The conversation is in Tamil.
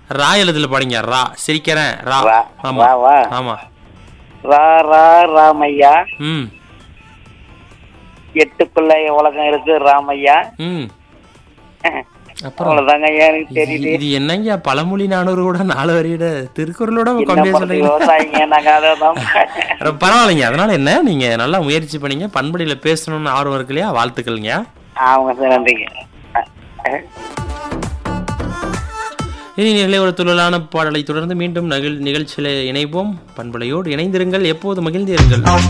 ரா எழுதுல பாடிங்க ரா சிரிக்கிறேன் ரா ரா ஆமா ராவா ஆமா ரா ரா ராமையா ம் எட்டுக்குள்ள உலகம் இருக்கு ராமையா ம் அப்புறம் அவ்வளவுதாங்க ஐயா எனக்கு இது தெரியுது இது என்னங்க பழமொழி நானூறு கூட நாலு வரியோட திருக்குறளோட என்ன கம்மியா பண்றது சொல்றீங்க விவசாயிங்க நாங்க அதான் ரொம்ப பரவாயில்லைங்க அதனால என்ன நீங்க நல்லா முயற்சி பண்ணீங்க பண்படியில பேசணும்னு ஆர்வம் இருக்கு இல்லையா வாழ்த்துக்கள்ங்க ஆமாங்க சார் நன்றிங்க இனி நிலை ஒரு துள்ளலான பாடலை தொடர்ந்து மீண்டும் நகிழ் நிகழ்ச்சியில இணைப்போம் பண்பலையோடு இணைந்திருங்கள் எப்போது மகிழ்ந்திருங்கள்